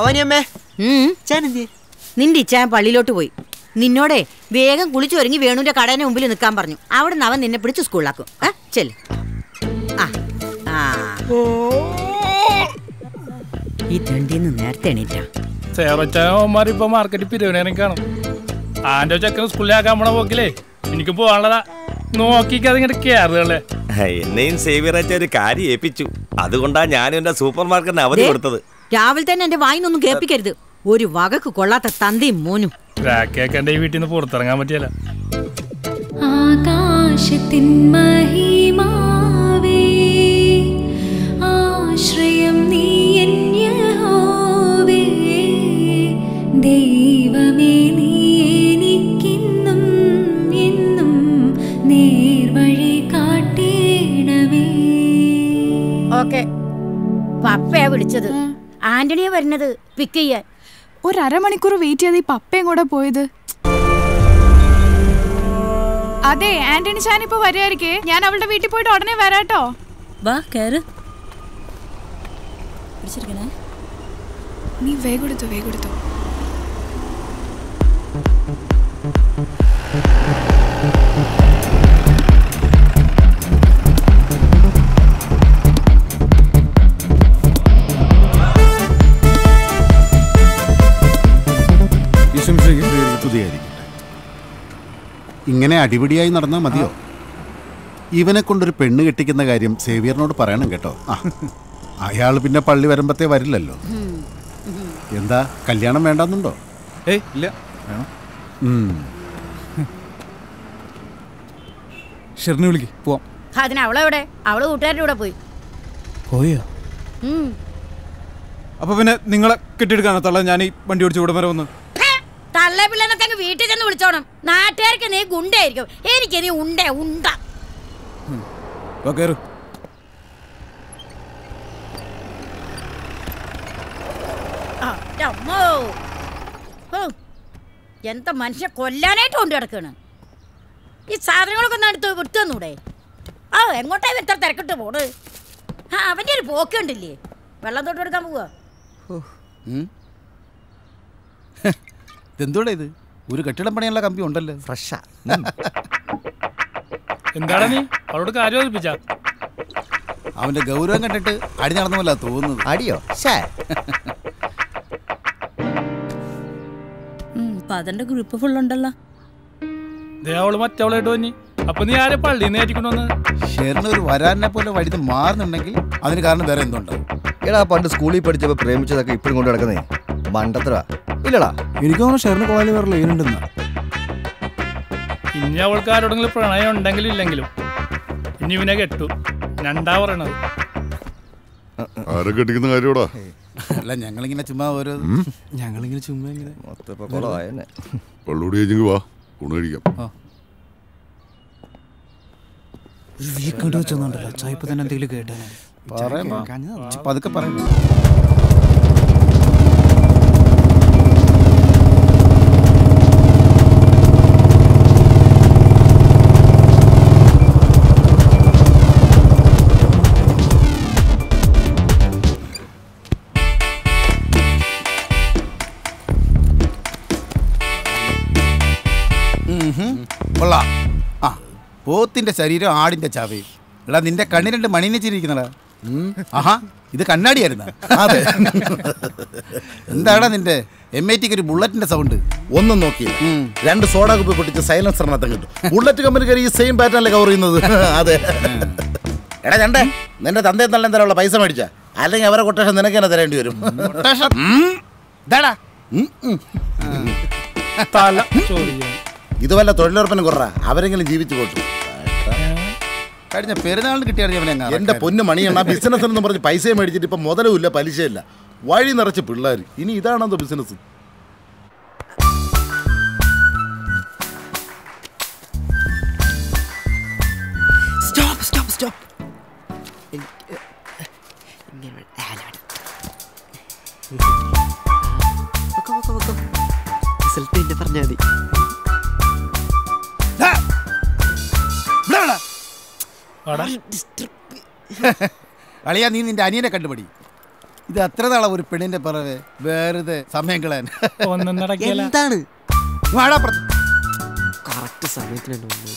ഭവാനിയമ്മേ ഉം. ചാനെന്തിയെ നിന്റെ ഇച്ചാൻ പള്ളിയിലോട്ട് പോയി നിന്നോടെ വേഗം കുളിച്ചൊരുങ്ങി വേണുവിന്റെ കടയുടെ മുമ്പിൽ നിൽക്കാൻ പറഞ്ഞു അവിടെ നിന്ന് അവൻ നിന്നെ പിടിച്ച് സ്കൂളിലാക്കും ആ ചെല്ല് ആ ആ ഈ ദണ്ടിന്ന് നേരത്തെ എണീറ്റാ സേറച്ചായന്മാർ ഇപ്പൊ മാർക്കറ്റിൽ പിരിവിനെ കാണും ആന്റെ ചെക്കൻ സ്കൂളിലാക്കാൻ പോണ പോക്കിലേ എനിക്ക് പോകാനുള്ളതാ നോക്കിക്കത് ഇങ്ങോട്ട് കയറുകളെ എന്നെയും സേവിയറച്ച ഒരു കാര്യം ഏൽപ്പിച്ചു അതുകൊണ്ടാ ഞാനും എന്റെ സൂപ്പർ മാർക്കറ്റിന് അവധി ദേ, കൊടുത്തത് രാവിലെ തന്നെ എന്റെ വായിന്നൊന്നും കേൾപ്പിക്കരുത് ഒരു വകക്ക് കൊള്ളാത്ത തന്തയും മോനും കേക്കന്റെ ഈ വീട്ടിൽ നിന്ന് പുറത്തിറങ്ങാൻ പറ്റിയല്ല ആകാശത്തിൻ മഹിമാവേ ആശ്രയം നീ എൻ യഹോവേ ദൈവമേ നീ എനിക്കിന്നും എന്നും നേർവഴി കാട്ടേണമേ ഓക്കെ പപ്പയാ വിളിച്ചത് ആന്റണിയാ വരുന്നത് പിക്ക് ചെയ്യാൻ ഒരു അരമണിക്കൂർ വെയിറ്റ് ചെയ്ത് ഈ പപ്പയും കൂടെ പോയത് അതെ ആന്റണി ചാൻ ഇപ്പൊ വരികയായിരിക്കേ ഞാൻ അവളുടെ വീട്ടിൽ പോയിട്ട് ഉടനെ വരാട്ടോ വാ കയറ് പിടിച്ചിരിക്കണേ നീ വേഗം എടുത്തു വേഗം എടുത്തു തുതിയായിരിക്കട്ടെ ഇങ്ങനെ അടിപിടിയായി നടന്നാൽ മതിയോ ഇവനെ കൊണ്ടൊരു പെണ്ണ് കെട്ടിക്കുന്ന കാര്യം സേവിയറിനോട് പറയണം കേട്ടോ ആ അയാൾ പിന്നെ പള്ളി വരുമ്പത്തേ വരില്ലല്ലോ എന്താ കല്യാണം വേണ്ടെന്നുണ്ടോ ഏയ് ഇല്ല വേണം ഉം. ഷെറിനെ വിളിക്ക് പോവാം അതിന് അവളെവിടെ അവള് കൂട്ടുകാരുടെ കൂടെ പോയി പോയോ ഉം. അപ്പൊ പിന്നെ നിങ്ങളെ കെട്ടിയെടുക്കാനോ തള്ള ഞാൻ ഈ വണ്ടി ഓടിച്ച് ഇവിടെ വരെ വന്ന് തള്ളേ പിള്ളേന്നൊക്കെ അങ്ങ് വീട്ടിൽ ചെന്ന് വിളിച്ചോണം നാട്ടുകാർക്ക് നീ ഗുണ്ടായിരിക്കും എനിക്ക് നീ ഉണ്ടേ ഉണ്ട വാ കയറ് ആ, ന്റെ അമ്മോ. ഹോ, എന്താ മനുഷ്യ കൊല്ലാനായിട്ട് കൊണ്ട് കിടക്കാണ് ഈ സാധനങ്ങളൊക്കെ ഒന്ന് എടുത്ത് വിട്ടു തന്നൂടെ ആ എങ്ങോട്ടാ ഇത്ര തിരക്കിട്ട് പോണ് ആ അവന്റെ ഒരു പോക്ക് കണ്ടില്ലേ വെള്ളം തൊട്ട് എടുക്കാൻ പോവാ ഇതെന്തോടെ ഇത് ഒരു കെട്ടിടം പണിയുള്ള കമ്പി ഉണ്ടല്ലോ ഫ്രഷാ എന്താടാ നീ അവളോട് കാര്യം ഓർപ്പിച്ച അവന്റെ ഗൗരവം കണ്ടിട്ട് അടി നടന്ന പോലെ തോന്നുന്നത് അടിയോ ഷേ പതന്റെ ഗ്രൂപ്പ് ഫുൾ ഉണ്ടല്ലോ ദേ അവള് മറ്റവളായിട്ട് വന്നി അപ്പൊ നീ ആരെ പള്ളിയിൽ നിന്ന് ഏറ്റിക്കൊണ്ടു ഷെറിന് ഒരു വരാനെ പോലെ വഴുത് മാറുന്നുണ്ടെങ്കിൽ അതിന് കാരണം വേറെ എന്തുണ്ടാവും എടാ പണ്ട് സ്കൂളിൽ പഠിച്ചപ്പോ പ്രേമിച്ചതൊക്കെ ഇപ്പോഴും കൊണ്ട് നടക്കുന്നേ മണ്ടത്ര ഇല്ലടാ എനിക്ക് തോന്നുന്നു ഷെറിന് കോളേജിൽ വേറെ ലൈൻ ഉണ്ടെന്നാ ഇനി അവൾക്ക് ആരോടെങ്കിലും പ്രണയം ഉണ്ടെങ്കിലും ഇല്ലെങ്കിലും ഇനി ഇവനെ കെട്ടു രണ്ടാ പറയണത് ആരെ കെട്ടിക്കുന്ന കാര്യോടാ അല്ല ഞങ്ങളിങ്ങനെ ചുമ്മാ ഓരോ ഞങ്ങളിങ്ങനെ ചുമ്മാ ഇങ്ങനെ കുളമായെന്നെ വെള്ളോടി കഴിഞ്ഞെങ്കിൽ വാ ഊണ് കഴിക്കാം ഒരു വീക്ക് കൊണ്ട് വെച്ചോന്നുണ്ടല്ലോ ചായപ്പ് തന്നെ എന്തെങ്കിലും കേട്ടാ പറയാം പതുക്കെ പറയാം കൊള്ളാം ആ പോത്തിന്റെ ശരീരം ആടിന്റെ ചാവയും എടാ നിന്റെ കണ്ണി രണ്ട് മണിനിച്ചിരിക്കുന്നടാ ആഹാ ഇത് കണ്ണാടിയായിരുന്ന അതെ എന്താടാ നിന്റെ എം ഐ ടിക്ക് ഒരു ബുള്ളറ്റിന്റെ സൗണ്ട് ഒന്നും നോക്കിയില്ല രണ്ട് സോഡ കുപ്പി പൊട്ടിച്ച് സൈലൻസറിനകത്ത് കിട്ടും ബുള്ളറ്റ് കമ്പനിക്കാർ ഈ സെയിം പാറ്റേണല്ലേ കവർ ചെയ്യുന്നത് അതെ എടാ ചണ്ടേ നിന്റെ തന്തയും തള്ളയും തരാനുള്ള പൈസ മേടിച്ച അല്ലെങ്കിൽ അവരെ കൊട്ടേഷൻ നിനക്ക് തന്നെ തരേണ്ടി വരും ഉം. ഇതാടാ. ഉം, ഉം. തല ചോദിക്കും ഇത് വല്ല തൊഴിലുറപ്പിനും കുറ അവരെങ്കിലും ജീവിച്ചു പോട്ടു കഴിഞ്ഞ പെരുന്നാളിന് കിട്ടിയ എന്റെ പൊന്നു മണിയാണ് ബിസിനസ് എന്ന് പറഞ്ഞ് പൈസ മേടിച്ചിട്ട് ഇപ്പൊ മുതലുമില്ല പലിശയില്ല വഴി നിറച്ച് പിള്ളേർ ഇനി ഇതാണെന്തോ business stop stop stop result പിന്നെ പറഞ്ഞാൽ മതി വാടാ. അളിയാ നീ നിന്റെ അനിയനെ കണ്ടുപിടി ഇത് അത്ര നാളെ ഒരു പെണ്ണിന്റെ പിറവെ വെറുതെ സമയം കളയാൻ ഒന്നും നടക്കില്ല എന്താണ് വാടാ പുറത്ത്. കറക്റ്റ് സമയത്തിന് തന്നെ വന്നത്.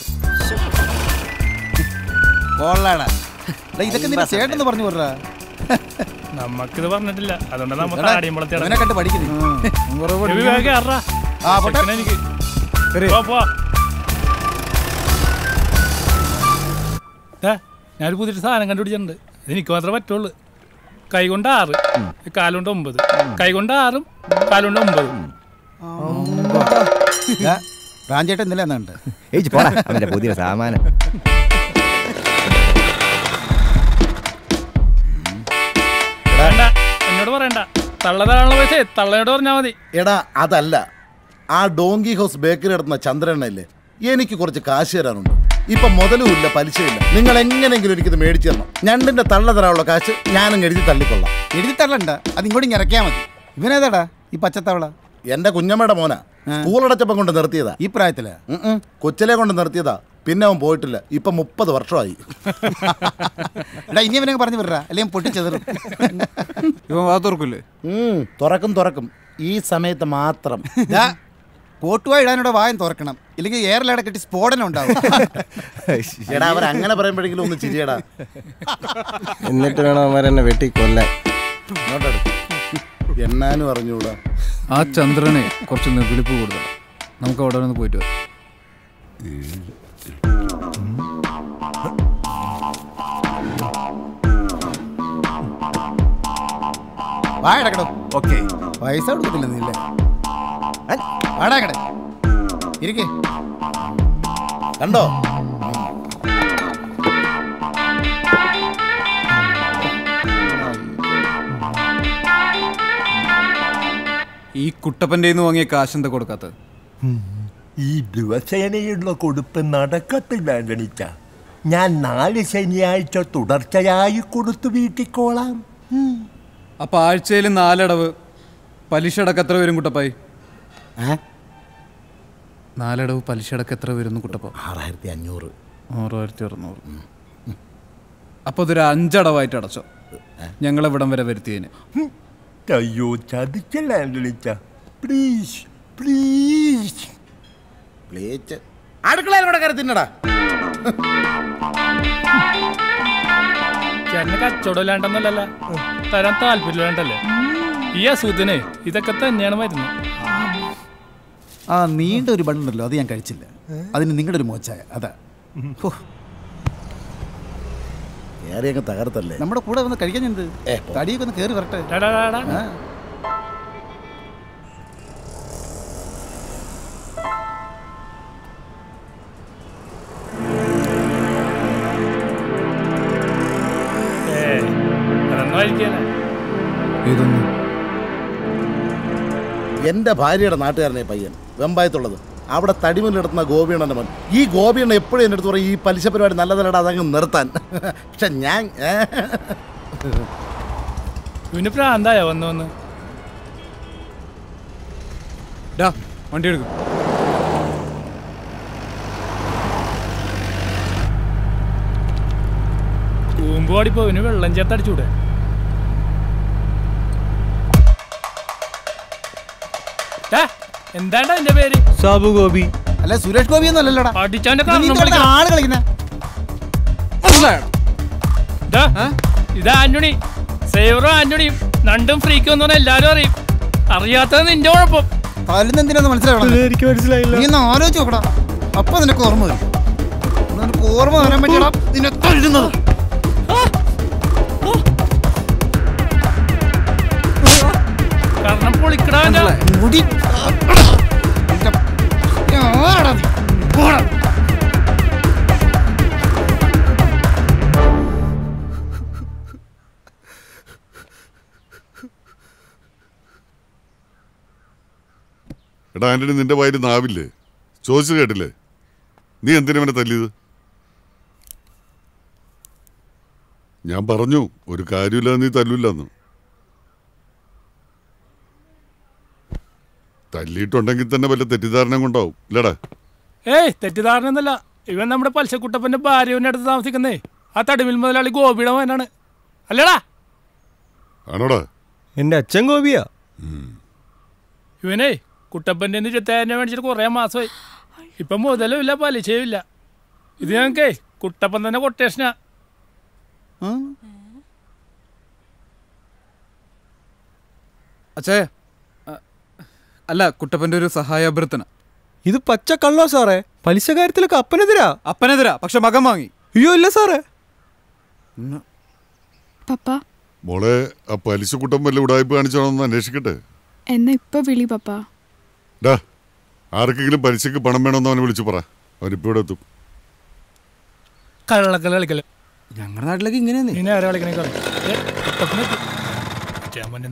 കൊള്ളാടാ എടാ, ഇതൊക്കെ നിന്റെ ചേട്ടന്ന് പറഞ്ഞു പോരാ നമുക്കിത് പറഞ്ഞിട്ടില്ല അതുകൊണ്ട് നമ്മ എടാ, താടിയമ്പളത്തി ഇവനെ കണ്ട് പഠിക്കുന്നു ആ, പോട്ടെ. എനിക്ക് ശരി. പോ, പോ. ദാ, ഞാനൊരു പുതിയൊരു സാധനം കണ്ടുപിടിച്ചിട്ടുണ്ട് ഇത് എനിക്ക് മാത്രമേ പറ്റുള്ളൂ കൈ കൊണ്ട് ആറ് കാലുകൊണ്ട് ഒമ്പത് കൈ കൊണ്ട് ആറും കാലുകൊണ്ട് ഒമ്പതും റാഞ്ചേട്ടൻ ഇന്നലെ എന്നാണ്ട് ഏച്ചി പോടാ അവന്റെ പുതിയ സാമാനം വേണ്ട എന്നോട് പറയണ്ട തള്ള തരാനുള്ള പൈസ തള്ളയോട് പറഞ്ഞാൽ മതി എടാ അതല്ല ആ ഡോങ്കി ഹൗസ് ബേക്കറി നടത്തുന്ന ചന്ദ്രണ്ണല്ലേ എനിക്ക് കുറച്ച് കാശ് തരാനുണ്ട് ഇപ്പൊ മുതലും ഇല്ല പലിശയില്ല നിങ്ങൾ എങ്ങനെയെങ്കിലും എനിക്കിത് മേടിച്ചു തരണം ഞണ്ടിന്റെ തള്ള തരാനുള്ള കാശ് ഞാനും എഴുതി തള്ളിക്കൊള്ളാം എഴുതി തള്ളണ്ട അത് ഇങ്ങോട്ട് ഇങ്ങ് ഇറക്കിയാ മതി ഇവനേതാടാ ഈ പച്ചത്തവള എന്റെ കുഞ്ഞമ്മയുടെ മോനാ സ്കൂളടച്ചപ്പം കൊണ്ട് നിർത്തിയതാ ഈ പ്രായത്തില് ഉം ഉം. കൊച്ചിലെ കൊണ്ട് നിർത്തിയതാ പിന്നെ അവൻ പോയിട്ടില്ല ഇപ്പൊ മുപ്പത് വർഷമായി എടാ ഇനി അവനെ പറഞ്ഞു വിടറാ അല്ലെങ്കിൽ പൊട്ടിച്ചെതറും ഇവൻ വാ തുറക്കില്ലേ ഉം, തുറക്കും തുറക്കും ഈ സമയത്ത് മാത്രം ദാ, കോട്ടുവാ ഇടാനോടെ വായം തുറക്കണം ഇല്ലെങ്കിൽ ഏറലട കെട്ടി സ്ഫോടനം ഉണ്ടാവും എടാ അവർ അങ്ങനെ പറയുമ്പോഴെങ്കിലും ഒന്ന് ചിരിയടാ എന്നിട്ട് വേണം അവന്മാരെന്നെ വെട്ടി കൊല്ലാൻ ഇങ്ങോട്ടെടു. എണ്ണാനും അറിഞ്ഞൂടാ ആ ചന്ദ്രനെ കുറച്ച് നെഗിളിപ്പ് കൂടുതലാണ് നമുക്ക് അവിടെ ഒന്ന് പോയിട്ട് വരാം വായടക്കടോ ഓക്കെ പൈസ കൊടുക്കത്തില്ല നീല്ലേ വാടാക്കടേ ഇരിക്കേ കണ്ടോ ഈ കുട്ടപ്പൻ്റെ വാങ്ങിയ കാശെന്താ കൊടുക്കാത്തത് ഈ ദിവസേനയുള്ള കൊടുപ്പ് നടക്കത്തില്ല ഗണിച്ച ഞാൻ നാല് ശനിയാഴ്ച തുടർച്ചയായി കൊടുത്തു വീട്ടിക്കോളാം അപ്പൊ ആഴ്ചയിൽ നാലടവ് പലിശ അടക്കം എത്ര വരും കുട്ടപ്പായി നാലടവ് പലിശ അടക്കം എത്ര വരുന്നു കുട്ടപ്പ ആറായിരത്തി അഞ്ഞൂറ് ആറായിരത്തി അറുന്നൂറ് അപ്പൊ അതൊരു അഞ്ചടവായിട്ട് അടച്ചോ ഞങ്ങൾ ഇവിടം വരെ വരുത്തിയതിന് അയ്യോ ചതിക്കല്ല ഗണിച്ച പ്ലീസ് പ്ലീസ് പ്ലേറ്റ് അടുക്കളയിൽ കൂടെ കയറി തിന്നടാ ചേട്ടന് കച്ചവടം ഇല്ലാണ്ടെന്നല്ല തരാൻ താല്പര്യമില്ലാണ്ടല്ലേ ഈ അസുഖത്തിന് ഇതൊക്കെ തന്നെയാണ് മരുന്ന് ആ നീണ്ട ഒരു ബണ്ണുണ്ടല്ലോ അത് ഞാൻ കഴിച്ചില്ല അതിന് നിങ്ങളുടെ ഒരു മോച്ചായ അതാ ഹോ, കയറി അങ്ങ് തകർത്തല്ലേ നമ്മുടെ കൂടെ വന്ന് കഴിക്കാൻ എന്ത് ഏ, തടിയൊക്കെ ഒന്ന് കയറി വരട്ടെ ടാ, ടാ, ടാ, ടാ. ആ. ഏ അതൊന്നും കഴിക്കല ഇതൊന്നും എന്റെ ഭാര്യയുടെ നാട്ടുകാരനെ പയ്യൻ വെമ്പായത്തുള്ളത് അവിടെ തടിമിൽ നടത്തുന്ന ഗോപിയണ്ണന്റെ മോൻ ഈ ഗോപിയണ്ണ എപ്പോഴും എൻ്റെ അടുത്ത് പറയും ഈ പലിശ പരിപാടി നല്ലതല്ലടാ അതങ്ങ് നിർത്താൻ പക്ഷെ ഞാൻ ഏ, ഇവന് പ്രാന്തായ വന്ന് വന്ന് ഡാ വണ്ടി എടുക്കും കൂമ്പ് പാടിപ്പോ ഇവന് വെള്ളം ചേർത്തടിച്ചൂടെ എന്താണ്ടാ എന്റെ പേര് സാബു ഗോപി അല്ല സുരേഷ് ഗോപി ഒന്നും അല്ലല്ലോടാ അടിച്ചവന്റെ ഇത് നീ കർണം ഇതുപോലെ വിളിക്കണം. ആള് കളിക്കുന്ന ദാ, ഇത് ആന്റണി സേവറും ആന്റണിയും രണ്ടും ഫ്രീക്ക് എന്ന് പറഞ്ഞാൽ എല്ലാരും അറിയും അറിയാത്തത് നിന്റെ കുഴപ്പം എന്തിനാന്ന് മനസ്സിലാവണം എനിക്ക് മനസ്സിലായില്ല നീ ഒന്ന് ആലോചിച്ച് നോക്കടാ അപ്പൊ നിനക്ക് ഓർമ്മ വരും നിനക്ക് ഓർമ്മ വരാൻ പറ്റിയടാ നിന്നെ തഴുന്നത് കാരണം പൊളിക്കടാ അവന്റെ. മുടി ആരാടാ നീ? പോടാ. എടാ ആന്റണി നിന്റെ വായിൽ നാവില്ലേ ചോദിച്ചു കേട്ടില്ലേ നീ എന്തിനാ അവനെ തല്ലിയത് ഞാൻ പറഞ്ഞു ഒരു കാര്യമില്ല നീ തല്ലൂലെന്ന് തല്ലിയിട്ടുണ്ടെങ്കിൽ തന്നെ വല്ല തെറ്റിദ്ധാരണ കൊണ്ടാവും ഇല്ലടാ ഏയ് തെറ്റിദ്ധാരണ ഒന്നല്ല ഇവൻ നമ്മുടെ പലിശക്കുട്ടപ്പന്റെ ഭാര്യവിന്റെ അടുത്ത് താമസിക്കുന്നേ ആ തടിമിൽ മുതലാളി ഗോപിയുടെ മകനാണ് അല്ലടാ ആണോടാ എൻ്റെ അച്ഛൻ ഗോപിയാ ഇവനേ കുട്ടപ്പൻ്റെ നിന്ന് ഇരുപത്തായിരം രൂപ മേടിച്ചിട്ട് കുറേ മാസമായി ഇപ്പം മുതലും ഇല്ല പലിശയും ഇല്ല ഇത് ഞങ്ങൾക്കേ കുട്ടപ്പൻ തന്നെ കൊട്ടേഷനാ അച്ഛേ അ, അല്ല കുട്ടപ്പന്റെ ഒരു സഹായാഭ്യർത്ഥന ഇത് പച്ച കള്ളോ സാറേ പലിശ കാര്യത്തിലൊക്കെ അപ്പനെതിരാ അപ്പനെതിരാ പക്ഷെ മകൻ വാങ്ങി അയ്യോ ഇല്ല സാറേ പപ്പ മോളെ ആ പലിശ കുട്ടം വല്ല ഉടായ്പ കാണിച്ചാണോന്ന് അന്വേഷിക്കട്ടെ എന്നെ ഇപ്പൊ വിളി പപ്പ ഡാ ആർക്കെങ്കിലും പലിശക്ക് പണം വേണമെന്ന് അവനെ വിളിച്ചു പറ അവനിപ്പോ ഇവിടെ എത്തും കള്ളക്കളി കളിക്കല് ഞങ്ങളുടെ നാട്ടിലേക്ക് ഇങ്ങനെയാന്നേ നീ ആരെ കളിക്കണേ കളി ഏ, കുട്ടപ്പനെത്തി. ചേമ്പൻ്റെ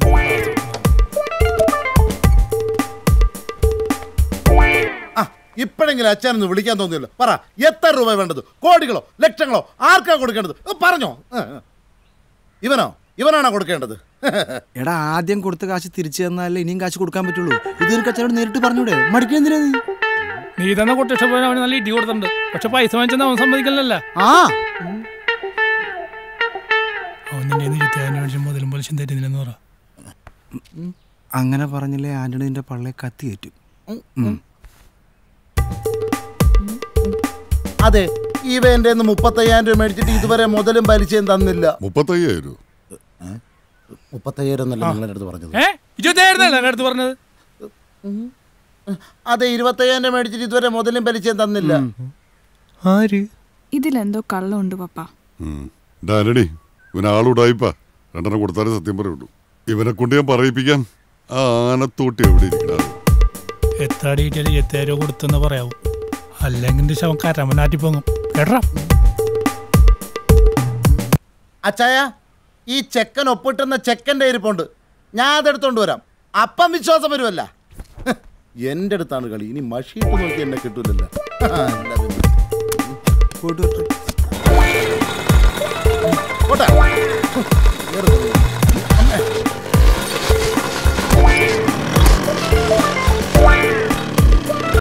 ആ ഇപ്പോഴെങ്കിലും അച്ഛനൊന്ന് വിളിക്കാൻ തോന്നിയല്ലോ പറ എത്ര രൂപ വേണ്ടത് കോടികളോ ലക്ഷങ്ങളോ ആർക്കാ കൊടുക്കേണ്ടത് ഏ, പറഞ്ഞോ ഏ, ഏ. ഇവനോ ഇവനാണോ കൊടുക്കേണ്ടത് എടാ ആദ്യം കൊടുത്ത കാശ് തിരിച്ചു തന്നാലേ ഇനിയും കാശ് കൊടുക്കാൻ പറ്റുള്ളൂ ഇത് ഒരു കച്ചവടം നേരിട്ട് പറഞ്ഞൂടെ മടിക്കാൻ എന്തിനാ നീ നീ തന്നെ കൊട്ടേഷൻ പോയാൽ അവന് നല്ല ഇടി കൊടുത്തിട്ടുണ്ട് പക്ഷെ പൈസ വാങ്ങിച്ചെന്ന് അവൻ സമ്മതിക്കലല്ല ആ അവൻ നിന്റെ ഇരുപത്തിയായിരം രൂപ മേടിച്ച് മുതലും പലിശയും തരുന്നില്ലെന്ന് പറ അങ്ങനെ പറഞ്ഞില്ലേ ആന്റണി നിന്റെ പള്ളയെ കത്തി കയറ്റും ഉം. അതെ ഇവന്റെ നിന്ന് മുപ്പത്തയ്യായിരം രൂപ മേടിച്ചിട്ട് ഇതുവരെ മുതലും പലിശയും തന്നില്ല മുപ്പത്തയ്യായിരം മുപ്പത്തയ്യായിരം എന്നല്ല നിങ്ങളുടെ അടുത്ത് പറഞ്ഞത് ഏ ഇരുപത്തിയായിരം എൻ്റെ അടുത്ത് പറഞ്ഞത് അതെ ഇരുപത്തയ്യായിരം രൂപ മേടിച്ചിട്ട് ഇതുവരെ മുതലും പലിശയും തന്നില്ല ആര് ഇതിലെന്തോ കള്ളമുണ്ട് പപ്പ ഡാനടി ഇവൻ ആളുടായിപ്പാ രണ്ടെണ്ണം കൊടുത്താലേ സത്യം പറയുള്ളൂ ഇവനെ കൊണ്ട് ഞാൻ പറയിപ്പിക്കാൻ ആ ആനത്തോട്ടി എവിടെ ഇരിക്കണം എത്ര ഡീറ്റെയിൽ ഇരുപത്തിയായിരം രൂപ കൊടുത്തെന്ന് പറയാവൂ അല്ലെങ്കിൽ എൻ്റെ ശവം കരമനാറ്റി പൊങ്ങും കേട്ടാ അച്ചായ ഈ ചെക്കൻ ഒപ്പിട്ടുന്ന ചെക്കൻ്റെ ഇരിപ്പുണ്ട് ഞാൻ അതെടുത്തോണ്ട് വരാം അപ്പം വിശ്വാസം വരുമല്ല ഹ്, എൻ്റെ അടുത്താണ് കളി ഇനി മഷീട്ട് നോക്കി എന്നെ കിട്ടൂലല്ലോ ആ, അല്ല പിന്നെ. പോയിട്ട് വരട്ടെ. പോട്ടെ. കേറ്.